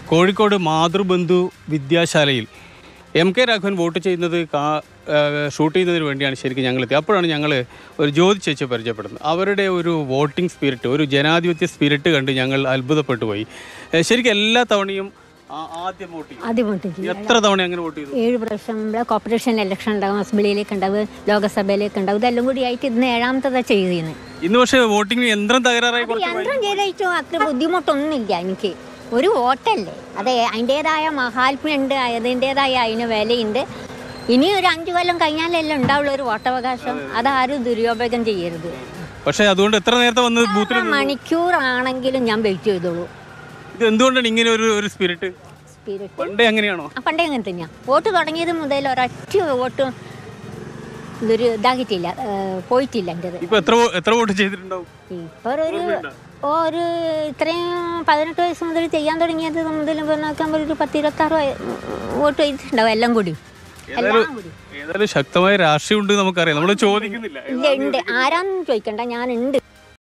കോഴിക്കോട് മാതൃബന്ധു വിദ്യാശാലയിൽ M K Raghavan vote ചെയ്യുന്നത് കാ ഏഹ് ഷൂട്ട് ചെയ്യുന്നതിന് വേണ്ടിയാണ് ശരിക്കും ഞങ്ങൾ എത്തിയത് അപ്പോഴാണ് ഞങ്ങൾ ഒരു ജ്യോതി ചേച്ചിയെ പരിചയപ്പെടുന്നത് അവരുടെ ഒരു വോട്ടിംഗ് സ്പിരിറ്റ് ഒരു ജനാധിപത്യ സ്പിരിറ്റ് കണ്ട് ഞങ്ങൾ അത്ഭുതപ്പെട്ടു പോയി ഏഹ് ശരിക്കും എല്ലാ തവണയും ആ- ആദ്യം വോട്ട് ചെയ്യും ആദ്യം വോട്ട് ചെയ്യും എത്ര തവണ അങ്ങനെ വോട്ട് ചെയ്തു ഏഴ് പ്രാവശ്യം നമ്മുടെ കോർപ്പറേഷൻ ഇലക്ഷൻ ഉണ്ടാവും അസംബ്ലിയിലേക്ക് ഉണ്ടാവും ലോകസഭയിലേക്ക് ഉണ്ടാവും ഇതെല്ലാം കൂടി ആയിട്ട് ഇന്ന് ഏഴാമത്തതാ ചെയ്യുന്നത് ഇന്ന് പക്ഷേ വോട്ടിംഗ് യന്ത്രം തകരാറായി കുറച്ച് യന്ത്രം ചെയ്തോ അത്ര ബുദ്ധിമുട്ടൊന്നുമില്ല എനിക്ക് ഒരു വോട്ടല്ലേ അതെ അതിൻ്റെതായ മഹാത്മ്യമുണ്ട് അതിൻ്റെതായ അതിന് വിലയുണ്ട് ഇനി ഒരു അഞ്ചു കൊല്ലം കഴിഞ്ഞാലല്ലേ ഉണ്ടാവുള്ള ഒരു വോട്ടവകാശം അതാരും ദുരുപയോഗം ചെയ്യരുത് പക്ഷേ അതുകൊണ്ട് എത്ര നേരത്തെ വന്നത് ബൂത്തിൽ എത്ര മണിക്കൂറാണെങ്കിലും ഞാൻ വെയിറ്റ് ചെയ്തോളൂ ഇത് എന്തുകൊണ്ടാണ് ഇങ്ങനെ ഒരു ഒരു സ്പിരിറ്റ് സ്പിരിറ്റ് പണ്ടേ അങ്ങനെയാണോ ആ, പണ്ടേ അങ്ങനെ തന്നെയാണ് വോട്ട് തുടങ്ങിയത് മുതൽ ഒരൊറ്റ വോട്ട് ഇതൊരു ഇതാക്കിയിട്ടില്ല ഏഹ്, പോയിട്ടില്ല എൻ്റെത് ഇപ്പൊ എത്ര വോ- എത്ര വോട്ട് ചെയ്തിട്ടുണ്ടാവും ഇപ്പൊ ഒരു ഒരു ഇത്രയും പതിനെട്ട് വയസ്സ് മുതൽ ചെയ്യാൻ തുടങ്ങിയത് മുതൽ നോക്കുമ്പോൾ ഒരു പത്ത് ഇരുപത്തി ആറ് വോട്ട് ചെയ്തിട്ടുണ്ടാവും എല്ലാം കൂടി എല്ലാം കൂടി ഏതായാലും ശക്തമായ രാഷ്ട്രീയം ഉണ്ട് നമുക്കറിയാം നമ്മൾ ചോദിക്കുന്നില്ല ഇല്ല ഉണ്ട് ആരാന്നും ചോദിക്കണ്ട ഞാനുണ്ട്